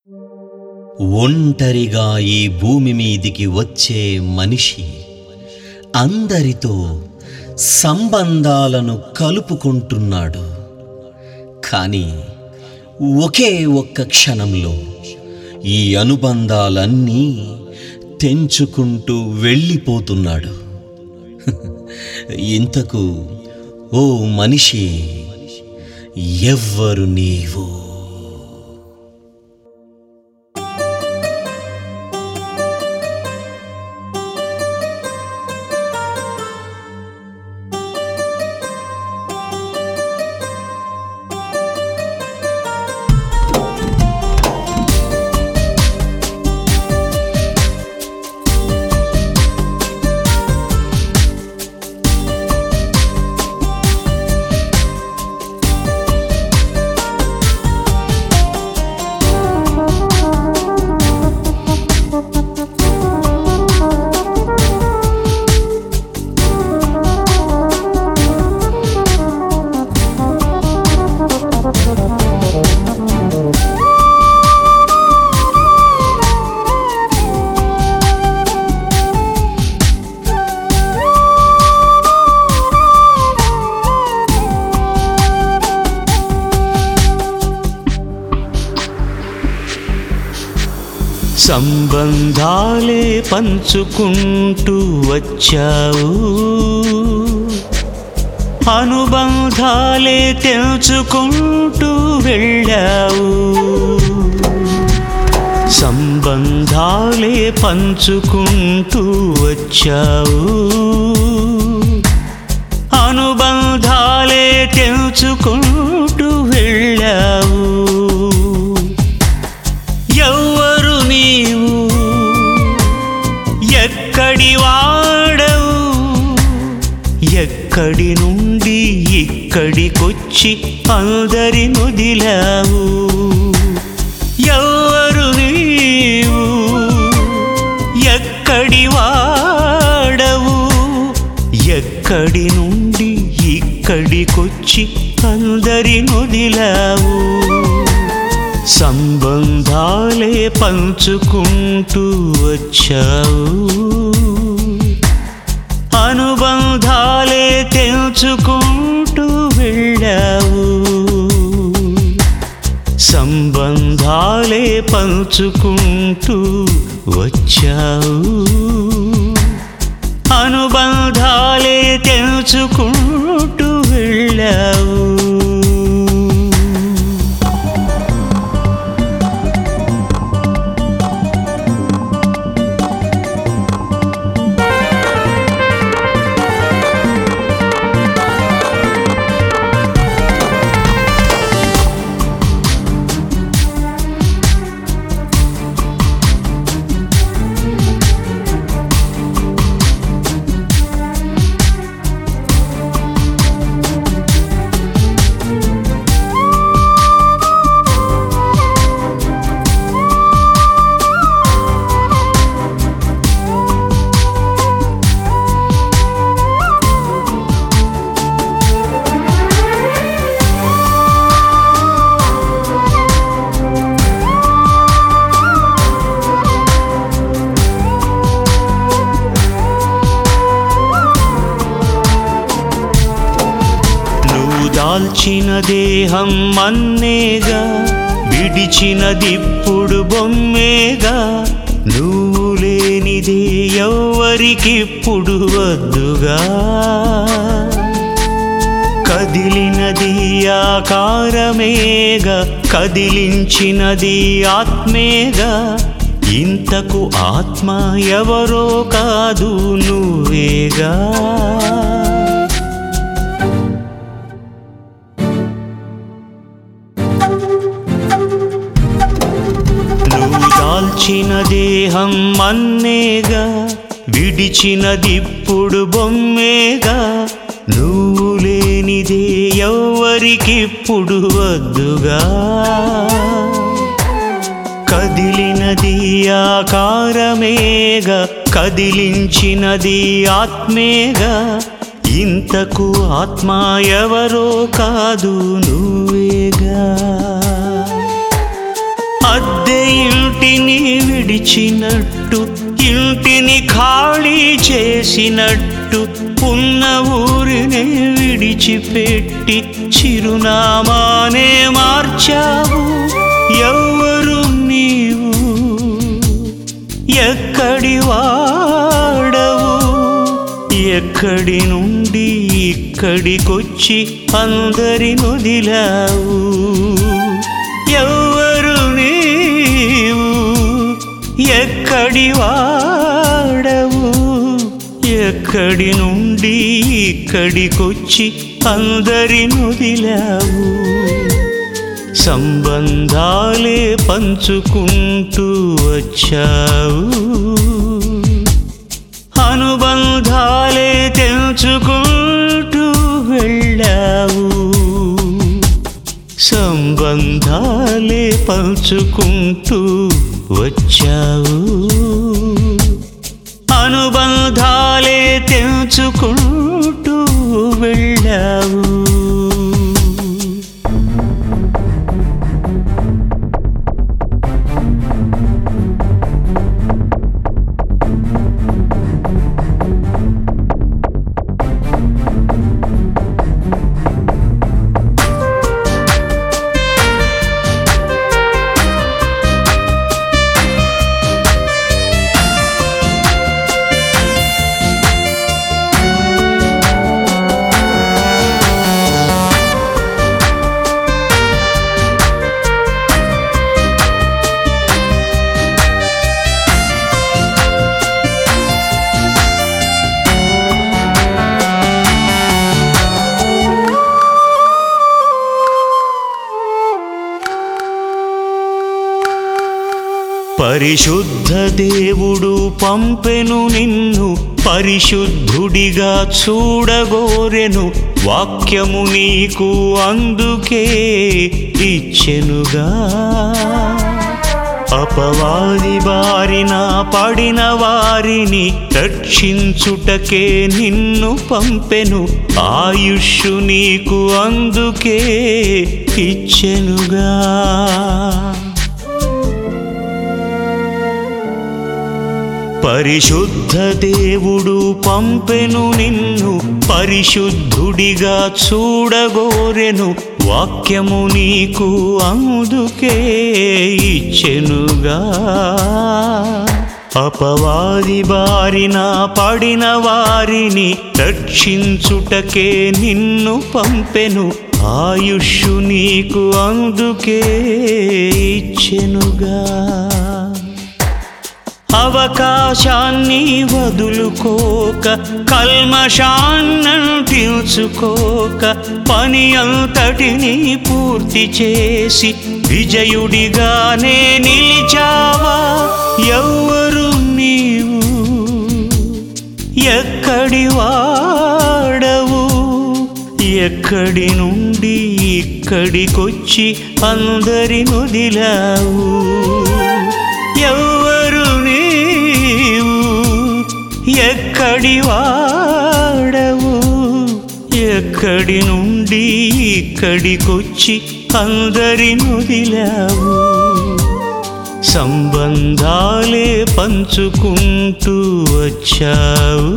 ఒంటరిగా ఈ భూమి మీదికి వచ్చే మనిషి అందరితో సంబంధాలను కలుపుకుంటున్నాడు కానీ ఒకే ఒక్క క్షణంలో ఈ అనుబంధాలన్నీ తెంచుకుంటూ వెళ్ళిపోతున్నాడు ఇంతకు ఓ మనిషి ఎవ్వరు నీవు సంబంధాలే పంచుకుంటూ వచ్చావు అనుబంధాలే తెలుసుకుంటూ వెళ్ళావు సంబంధాలే పంచుకుంటూ వచ్చావు అనుబంధాలే తెలుసుకుంటూ వెళ్ళావు ఎవ్వరు నీవు ఎక్కడి వాడవు ఎక్కడి నుండి ఇక్కడికొచ్చి అందరి నుదిలావు ఎవ్వరు నీవు ఎక్కడి వాడవు ఎక్కడి నుండి ఇక్కడికొచ్చి అందరి నుదిలావు సంబంధాలే పంచుకుంటూ వచ్చావు అనుబంధాలే తెలుసుకుంటూ వెళ్ళావు సంబంధాలే పంచుకుంటూ వచ్చావు అనుబంధాలే తెలుసుకుంటూ వెళ్ళావు నువ్వు దాల్చిన దేహం మన్నేగా విడిచినదిప్పుడు బొమ్మేగా నువ్వు లేనిదే ఎవ్వరికిప్పుడు వద్దుగా కదిలినది ఆకారమేగా కదిలించినది ఆత్మేగా ఇంతకు ఆత్మ ఎవరో కాదు నువ్వేగా నువ్వు దాల్చిన దేహం మన్నేగా విడిచినదిప్పుడు బొమ్మేగా నువ్వు లేనిదే ఎవ్వరికిప్పుడు వద్దుగా కదిలినది ఆకారమేగా కదిలించినది ఆత్మేగా ఇంతకు ఆత్మ ఎవరో కాదు నువ్వేగా అద్దె అద్దె ఇంటిని విడిచినట్టు ఇంటిని ఖాళీ చేసినట్టు ఉన్న ఊరినే విడిచిపెట్టి చిరునామానే మార్చావు ఎవరు నీవు ఎక్కడి వాడవు ఎక్కడి నుండి ఇక్కడికొచ్చి అందరి నొదిలావు ఎవరు నీవు ఎక్కడి వాడవు ఎక్కడి నుండి ఇక్కడికొచ్చి అందరి నొదిలావు సంబంధాలే పంచుకుంటూ వచ్చావు అనుబంధాలే తెంచుకుంటూ వెళ్ళావు సంబంధాలే పంచుకుంటూ వచ్చావు అనుబంధాలే తెంచుకుంటూ వెళ్ళావు పరిశుద్ధ దేవుడు పంపెను నిన్ను పరిశుద్ధుడిగా చూడగోరెను వాక్యము నీకు అందుకే ఇచ్చెనుగా అపవాది బారిన పడిన వారిని రక్షించుటకే నిన్ను పంపెను ఆయుష్షు నీకు అందుకే ఇచ్చెనుగా పరిశుద్ధ దేవుడు పంపెను నిన్ను పరిశుద్ధుడిగా చూడగోరెను వాక్యము నీకు అందుకే ఇచ్చెనుగా అపవాది బారిన పడిన వారిని రక్షించుటకే నిన్ను పంపెను ఆయుష్షు నీకు అందుకే ఇచ్చెనుగా అవకాశాన్ని వదులుకోక కల్మషాన్నంటించుకోక పని అంతటిని పూర్తి చేసి విజయుడిగానే నిలిచావా ఎవరు నీవు ఎక్కడి వాడవు ఎక్కడి నుండి ఇక్కడికొచ్చి అందరి నొదిలావు ఎవరు నీవు ఎక్కడి వాడవు ఎక్కడి నుండి ఇక్కడికొచ్చి అందరి నొదిలావు సంబంధాలే పంచుకుంటూ వచ్చావు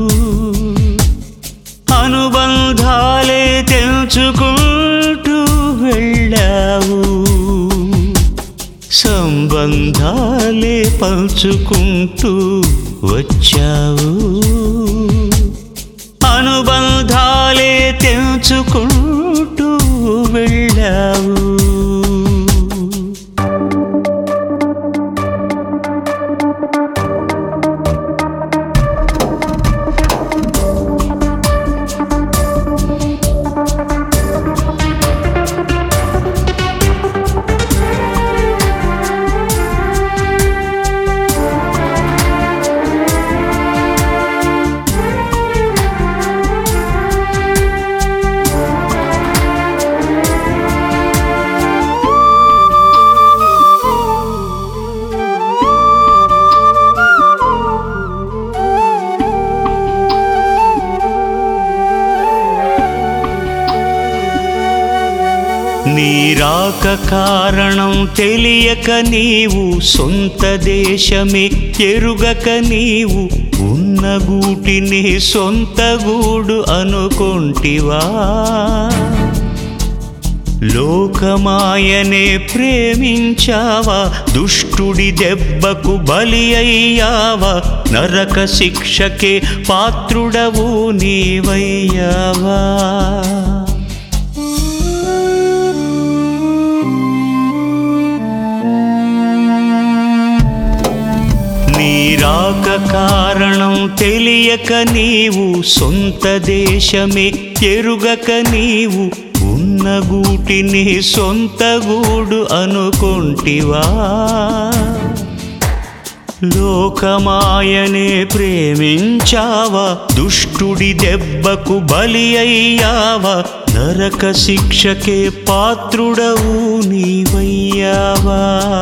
అనుబంధాలే తెంచుకుంటూ వెళ్ళావు సంబంధాలే పంచుకుంటూ వచ్చావు అనుబంధాలే తెంచుకుంటూ వెళ్ళావు రాక కారణం తెలియక నీవు సొంత దేశమే ఎరుగక నీవు ఉన్న గూటిని సొంత గూడు అనుకొంటివా లోకమాయనే ప్రేమించావా దుష్టుడి దెబ్బకు బలి అయ్యావా నరక శిక్షకే పాత్రుడవు నీవయ్యావా నీ రాక కారణం తెలియక నీవు సొంత దేశమే ఎరుగక నీవు ఉన్న గూటిని సొంత గూడు అనుకొంటివా లోకమాయనే ప్రేమించావా దుష్టుడి దెబ్బకు బలి అయ్యావా నరక శిక్షకే పాత్రుడవు నీవయ్యావా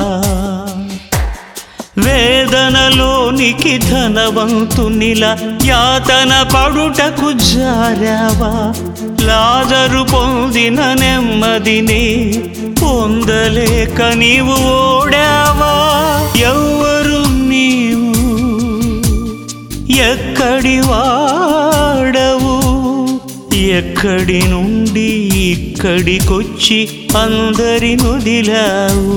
వేదనలోనికి ధనవంతునిలా యాతన పడుటకు జారావా లాజరు పొందిన నెమ్మదిని పొందలేక నీవు ఓడావా ఎవ్వరు నీవు ఎక్కడి వాడవు ఎక్కడి నుండి ఇక్కడికొచ్చి అందరి నొదిలావు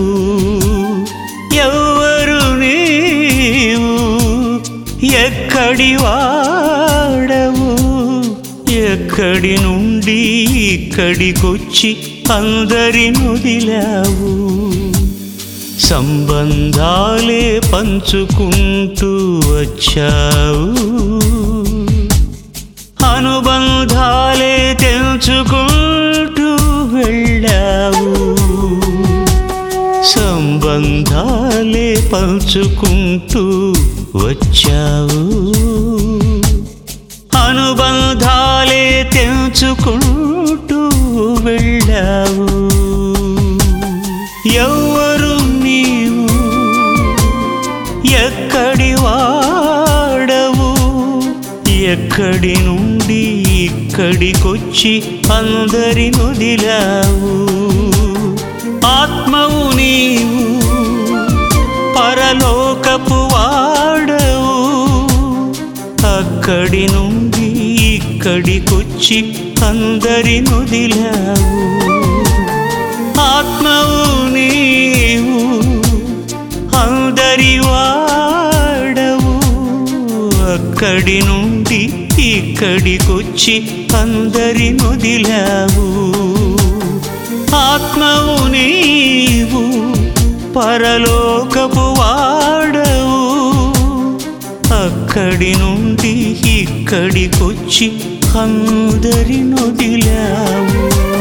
ఎవరు నీవు ఎక్కడి వాడవు ఎక్కడి నుండి ఇక్కడికొచ్చి అందరి నొదిలావు సంబంధాలే పంచుకుంటూ వచ్చావు అనుబంధాలే తెంచుకుంటూ వెళ్ళావు సంబంధాలే పంచుకుంటూ వచ్చావు అనుబంధాలే తెంచుకుంటూ వెళ్ళావు ఎవరు నీవు ఎక్కడి వాడవు ఎక్కడి నుండి ఇక్కడికొచ్చి అందరి నొదిలావు ఆత్మవు నీవు పరలోకపు వాడవు అక్కడి నుండి ఇక్కడికొచ్చి అందరి నొదిలావు ఆత్మవు నీవు అందరి వాడవు అక్కడి నుండి ఇక్కడికొచ్చి అందరి నొదిలావు ఆత్మవు నీవు పరలోకపు వాడవు అక్కడి నుండి ఇక్కడికొచ్చి అందరి నొదిలావు